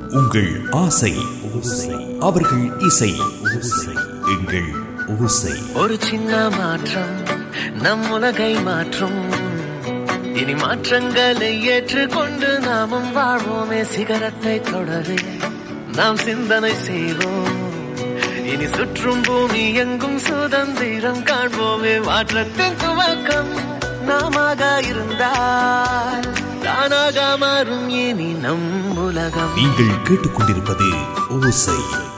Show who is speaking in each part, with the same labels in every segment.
Speaker 1: உங்கள் ஆசை அவர்கள் இசை எங்கள் ஓசை
Speaker 2: ஒரு சின்ன மாற்றம் நம் உலகை மாற்றும் இனி மாற்றங்களை ஏற்றுக்கொண்டு நாமும் வாழ்வோமே சிகரத்தை தொடவே நாம் சிந்தனை செய்வோம் இனி சுற்றும் பூமி எங்கும் சுதந்திரம் காண்போமே மாற்றத்தின் துவக்கம் நாமாக இருந்தால் தானாக மாறும் இனி நம் உலகம்
Speaker 1: நீங்கள் கேட்டுக்கொண்டிருப்பது ஓசை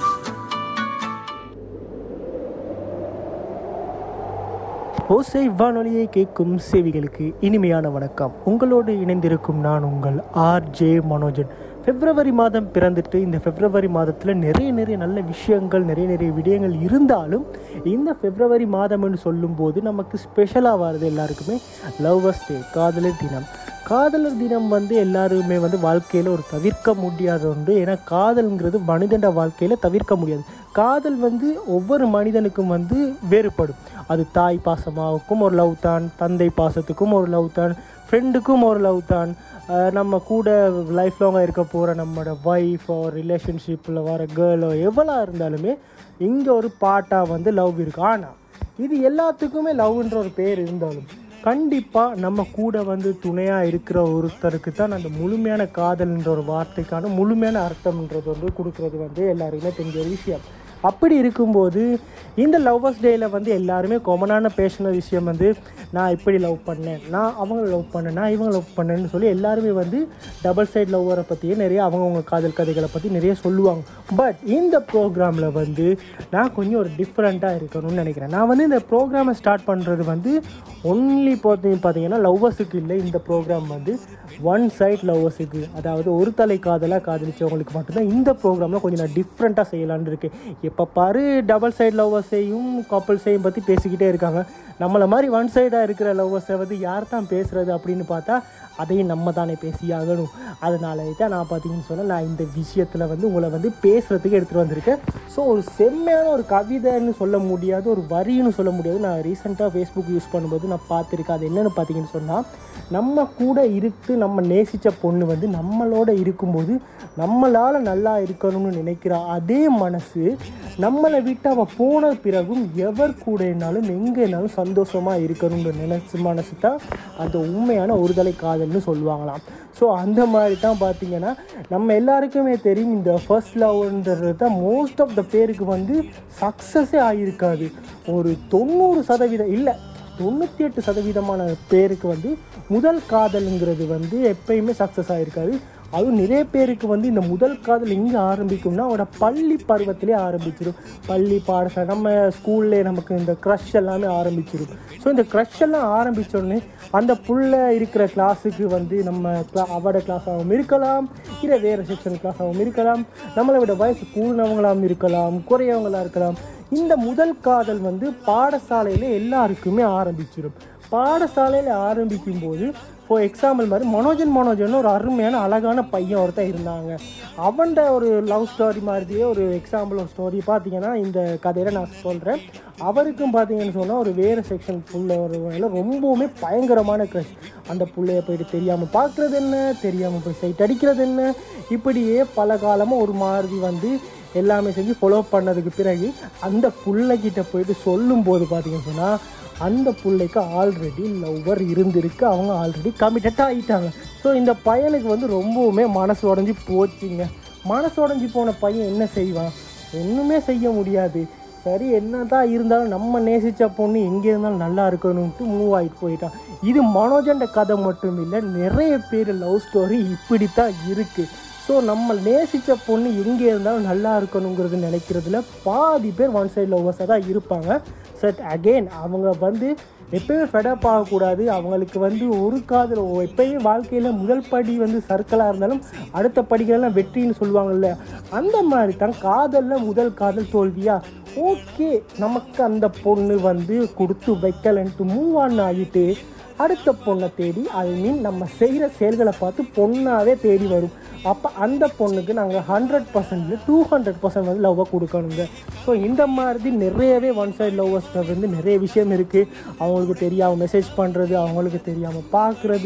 Speaker 3: ஓசை வானொலியை கேட்கும் சேவிகளுக்கு இனிமையான வணக்கம் உங்களோடு இணைந்திருக்கும் நான் உங்கள் ஆர் ஜே மனோஜன் பிப்ரவரி மாதம் பிறந்துட்டு இந்த பிப்ரவரி மாதத்தில் நிறைய நிறைய நல்ல விஷயங்கள் நிறைய நிறைய விடயங்கள் இருந்தாலும் இந்த பிப்ரவரி மாதம்னு சொல்லும்போது நமக்கு ஸ்பெஷலாக வர்றது எல்லாருக்குமே லவ்வர்ஸ் டே காதலர் தினம் காதலர் தினம் வந்து எல்லாருமே வந்து வாழ்க்கையில் ஒரு தவிர்க்க முடியாத ஒன்று ஏன்னா காதல்ங்கிறது மனிதன வாழ்க்கையில் தவிர்க்க முடியாது காதல் வந்து ஒவ்வொரு மனிதனுக்கும் வந்து வேறுபடும் அது தாய் பாசமாவுக்கும் ஒரு லவ் தான் தந்தை பாசத்துக்கும் ஒரு லவ் தான் ஃப்ரெண்டுக்கும் ஒரு லவ் தான் அஹ் நம்ம கூட லைஃப் லாங்காக இருக்க போகிற நம்மளோட ஒய்ஃப் ஒரு ரிலேஷன்ஷிப்பில் வர கேர்ளோ எவ்வளோ இருந்தாலுமே இங்கே ஒரு பாட்டாக வந்து லவ் இருக்கு ஆனால் இது எல்லாத்துக்குமே லவ்ன்ற ஒரு பேர் இருந்தாலும் கண்டிப்பாக நம்ம கூட வந்து துணையாக இருக்கிற ஒருத்தருக்கு தான் அந்த முழுமையான காதல்ன்ற ஒரு வார்த்தைக்கான முழுமையான அர்த்தம்ன்றது வந்து கொடுக்குறது வந்து எல்லாருக்குமே தெரிஞ்ச ஒரு விஷயம் அப்படி இருக்கும்போது இந்த லவ்வர்ஸ் டேயில் வந்து எல்லாருமே காமனான பேசின விஷயம் வந்து நான் இப்படி லவ் பண்ணேன் நான் அவங்கள லவ் பண்ணேன் நான் இவங்க லவ் பண்ணேன்னு சொல்லி எல்லாருமே வந்து டபுள் சைட் லவ்வரை பற்றியே நிறைய அவங்கவுங்க காதல் கதைகளை பற்றி நிறைய சொல்லுவாங்க பட் இந்த ப்ரோக்ராமில் வந்து நான் கொஞ்சம் ஒரு டிஃப்ரெண்ட்டாக இருக்கணும்னு நினைக்கிறேன் நான் வந்து இந்த ப்ரோக்ராமை ஸ்டார்ட் பண்ணுறது வந்து ஒன்லி பார்த்து பார்த்தீங்கன்னா லவ்வர்ஸுக்கு இல்லை இந்த ப்ரோக்ராம் வந்து ஒன் சைட் லவ்வர்ஸுக்கு அதாவது ஒரு தலை காதலாக காதலிச்சவங்களுக்கு மட்டும்தான் இந்த ப்ரோக்ராமில் கொஞ்சம் நான் டிஃப்ரெண்ட்டாக செய்யலான்னு இருக்கேன் எப்போ பாரு டபுள் சைட் லவ்வர்ஸையும் கப்பல்ஸையும் பற்றி பேசிக்கிட்டே இருக்காங்க நம்மளை மாதிரி ஒன் சைடாக இருக்கிற லவ்வர்ஸை வந்து யார் தான் பேசுகிறது அப்படின்னு பார்த்தா அதையும் நம்ம தானே பேசி ஆகணும் அதனால தான் நான் பார்த்தீங்கன்னு சொன்னால் நான் இந்த விஷயத்தில் வந்து உங்களை வந்து பேசுகிறதுக்கு எடுத்துகிட்டு வந்திருக்கேன் ஸோ ஒரு செம்மையான ஒரு கவிதைன்னு சொல்ல முடியாது ஒரு வரின்னு சொல்ல முடியாது நான் ரீசெண்டாக ஃபேஸ்புக் யூஸ் பண்ணும்போது நான் பார்த்துருக்கேன் அது என்னென்னு பார்த்தீங்கன்னு சொன்னால் நம்ம கூட இருக்கு நம்ம நேசித்த பொண்ணு வந்து நம்மளோட இருக்கும்போது நம்மளால் நல்லா இருக்கணும்னு நினைக்கிற அதே மனசு நம்மளை விட்டு அவள் போன பிறகும் எவர் கூடனாலும் எங்கேனாலும் சந்தோஷமாக இருக்கணும்னு நினைச்ச மனசு தான் அந்த உண்மையான ஒருதலை காதல்னு சொல்லுவாங்களாம் ஸோ அந்த மாதிரி தான் பார்த்தீங்கன்னா நம்ம எல்லாருக்குமே தெரியும் இந்த ஃபர்ஸ்ட் லவ்ன்றது தான் மோஸ்ட் ஆஃப் த பேருக்கு வந்து சக்ஸஸே ஆகியிருக்காது ஒரு தொண்ணூறு சதவீதம் இல்லை தொண்ணூற்றி எட்டு சதவீதமான பேருக்கு வந்து முதல் காதலுங்கிறது வந்து எப்பயுமே சக்ஸஸ் ஆகிருக்காது அதுவும் நிறைய பேருக்கு வந்து இந்த முதல் காதல் எங்கே ஆரம்பிக்கும்னா அவனோட பள்ளி பருவத்திலே ஆரம்பிச்சிடும் பள்ளி பாடசாலை நம்ம ஸ்கூல்லே நமக்கு இந்த க்ரஷ் எல்லாமே ஆரம்பிச்சிடும் ஸோ இந்த க்ரஷ் எல்லாம் ஆரம்பித்தோடனே அந்த புள்ள இருக்கிற கிளாஸுக்கு வந்து நம்ம கிளா அவட கிளாஸாகவும் இருக்கலாம் இல்லை வேறு செக்ஷன் கிளாஸாகவும் இருக்கலாம் நம்மளை விட வயசு கூடினவங்களாகவும் இருக்கலாம் குறையவங்களாக இருக்கலாம் இந்த முதல் காதல் வந்து பாடசாலையில் எல்லாருக்குமே ஆரம்பிச்சிடும் பாடசாலையில் ஆரம்பிக்கும் போது ஃபார் எக்ஸாம்பிள் மாதிரி மனோஜன் மனோஜன் ஒரு அருமையான அழகான பையன் ஒருத்தன் இருந்தாங்க அவன்ட ஒரு லவ் ஸ்டோரி மாதிரியே ஒரு எக்ஸாம்பிள் ஒரு ஸ்டோரி பார்த்தீங்கன்னா இந்த கதையில் நான் சொல்கிறேன் அவருக்கும் பார்த்தீங்கன்னு சொன்னால் ஒரு வேறு செக்ஷன் புள்ள ஒரு வேலை ரொம்பவுமே பயங்கரமான க்ரஷ் அந்த புள்ளைய போயிட்டு தெரியாமல் பார்க்குறது என்ன தெரியாமல் போய் சைட் அடிக்கிறது என்ன இப்படியே பல காலமாக ஒரு மாதிரி வந்து எல்லாமே செஞ்சு ஃபாலோ பண்ணதுக்கு பிறகு அந்த புள்ளைகிட்ட போயிட்டு சொல்லும்போது பார்த்தீங்கன்னு சொன்னால் அந்த பிள்ளைக்கு ஆல்ரெடி லவ்வர் இருந்திருக்கு அவங்க ஆல்ரெடி கமிட்டட் ஆகிட்டாங்க ஸோ இந்த பையனுக்கு வந்து ரொம்பவுமே மனசு உடஞ்சி போச்சுங்க மனசு உடஞ்சி போன பையன் என்ன செய்வான் ஒன்றுமே செய்ய முடியாது சரி என்ன தான் இருந்தாலும் நம்ம நேசித்த பொண்ணு எங்கே இருந்தாலும் நல்லா இருக்கணும்ட்டு மூவ் ஆகிட்டு போயிட்டான் இது மனோஜண்ட கதை மட்டும் இல்லை நிறைய பேர் லவ் ஸ்டோரி இப்படித்தான் இருக்குது ஸோ நம்ம நேசித்த பொண்ணு எங்கே இருந்தாலும் நல்லா இருக்கணுங்கிறது நினைக்கிறதுல பாதி பேர் ஒன் சைடு லவ்வர்ஸாக தான் இருப்பாங்க சட் அகெயின் அவங்க வந்து எப்பயுமே ஃபெடப் ஆகக்கூடாது அவங்களுக்கு வந்து ஒரு காதல் எப்பயுமே வாழ்க்கையில் முதல் படி வந்து சர்க்கிளாக இருந்தாலும் அடுத்த படிகளெல்லாம் வெற்றின்னு சொல்லுவாங்கல்ல அந்த மாதிரி தான் காதலில் முதல் காதல் தோல்வியா ஓகே நமக்கு அந்த பொண்ணு வந்து கொடுத்து வைக்கலன்ட்டு மூவ் ஆன் ஆகிட்டு அடுத்த பொண்ணை தேடி ஐ மீன் நம்ம செய்கிற செயல்களை பார்த்து பொண்ணாவே தேடி வரும் அப்போ அந்த பொண்ணுக்கு நாங்கள் ஹண்ட்ரட் பர்சன்ட்ல டூ ஹண்ட்ரட் பர்சன்ட் வந்து லவ்வை கொடுக்கணுங்க ஸோ இந்த மாதிரி நிறையவே ஒன் சைடு லவ்வர்ஸில் வந்து நிறைய விஷயம் இருக்குது அவங்களுக்கு தெரியாமல் மெசேஜ் பண்ணுறது அவங்களுக்கு தெரியாமல் பார்க்குறது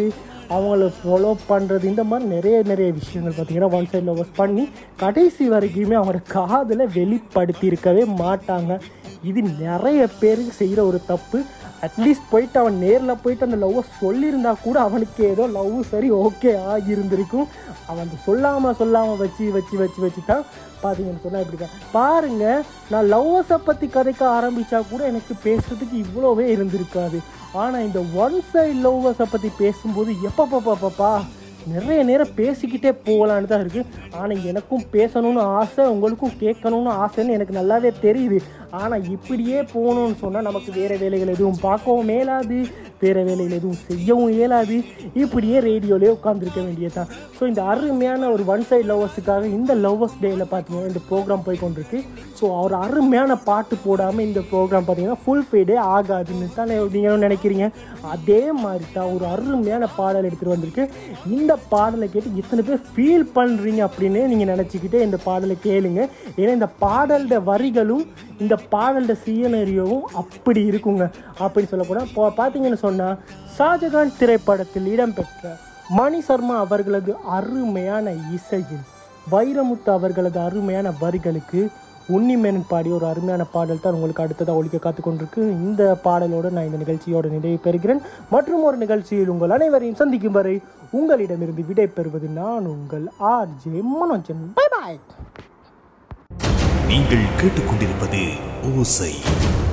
Speaker 3: அவங்கள ஃபாலோ பண்ணுறது இந்த மாதிரி நிறைய நிறைய விஷயங்கள் பார்த்தீங்கன்னா ஒன் சைட் லவ்வர்ஸ் பண்ணி கடைசி வரைக்குமே அவங்களோட காதில் வெளிப்படுத்தி இருக்கவே மாட்டாங்க இது நிறைய பேருக்கு செய்கிற ஒரு தப்பு அட்லீஸ்ட் போயிட்டு அவன் நேரில் போயிட்டு அந்த லவ்வை சொல்லியிருந்தா கூட அவனுக்கு ஏதோ லவ் சரி ஓகே ஆகியிருந்திருக்கும் அவன் அந்த சொல்லாமல் சொல்லாமல் வச்சு வச்சு வச்சு வச்சு தான் பார்த்தீங்கன்னு சொன்னால் இப்படி தான் பாருங்கள் நான் லவ்வர்ஸை பற்றி கதைக்க ஆரம்பித்தா கூட எனக்கு பேசுகிறதுக்கு இவ்வளோவே இருந்திருக்காது ஆனால் இந்த ஒன் சைட் லவ்வர்ஸை பற்றி பேசும்போது எப்பப்பா நிறைய நேரம் பேசிக்கிட்டே போகலான்னு தான் இருக்குது ஆனால் எனக்கும் பேசணும்னு ஆசை உங்களுக்கும் கேட்கணும்னு ஆசைன்னு எனக்கு நல்லாவே தெரியுது ஆனால் இப்படியே போகணும்னு சொன்னால் நமக்கு வேறு வேலைகள் எதுவும் பார்க்கவும் மேலாது வேறு வேலைகள் எதுவும் செய்யவும் இயலாது இப்படியே ரேடியோலேயே உட்காந்துருக்க வேண்டியதுதான் ஸோ இந்த அருமையான ஒரு ஒன் சைடு லவ்வர்ஸுக்காக இந்த லவ்வர்ஸ் டேயில் பார்த்தீங்கன்னா இந்த ப்ரோக்ராம் போய் கொண்டிருக்கு ஸோ அவர் அருமையான பாட்டு போடாமல் இந்த ப்ரோக்ராம் பார்த்தீங்கன்னா ஃபுல் ஃபேடே ஆகாதுன்னு தான் நீங்களும் நினைக்கிறீங்க அதே மாதிரி தான் ஒரு அருமையான பாடல் எடுத்துகிட்டு வந்திருக்கு இந்த பாடலை கேட்டு எத்தனை பேர் ஃபீல் பண்ணுறீங்க அப்படின்னு நீங்கள் நினச்சிக்கிட்டே இந்த பாடலை கேளுங்க ஏன்னா இந்த பாடலோட வரிகளும் இந்த பாடலோட சீனரியோவும் அப்படி இருக்குங்க அப்படின்னு சொல்லப்போனால் இப்போ பார்த்தீங்கன்னு சொன்னால் ஷாஜகான் திரைப்படத்தில் இடம்பெற்ற மணி சர்மா அவர்களது அருமையான இசையில் வைரமுத்து அவர்களது அருமையான வரிகளுக்கு உன்னிமேனன் பாடிய ஒரு அருமையான பாடல் தான் உங்களுக்கு அடுத்ததாக ஒழிக்க காத்து கொண்டிருக்கு இந்த பாடலோடு நான் இந்த நிகழ்ச்சியோட நிறைவு பெறுகிறேன் மற்றும் ஒரு நிகழ்ச்சியில் உங்கள் அனைவரையும் சந்திக்கும் வரை உங்களிடமிருந்து விடை பெறுவது நான் உங்கள் R J Manojan bye bye
Speaker 1: நீங்கள் கேட்டுக்கொண்டிருப்பது ஓசை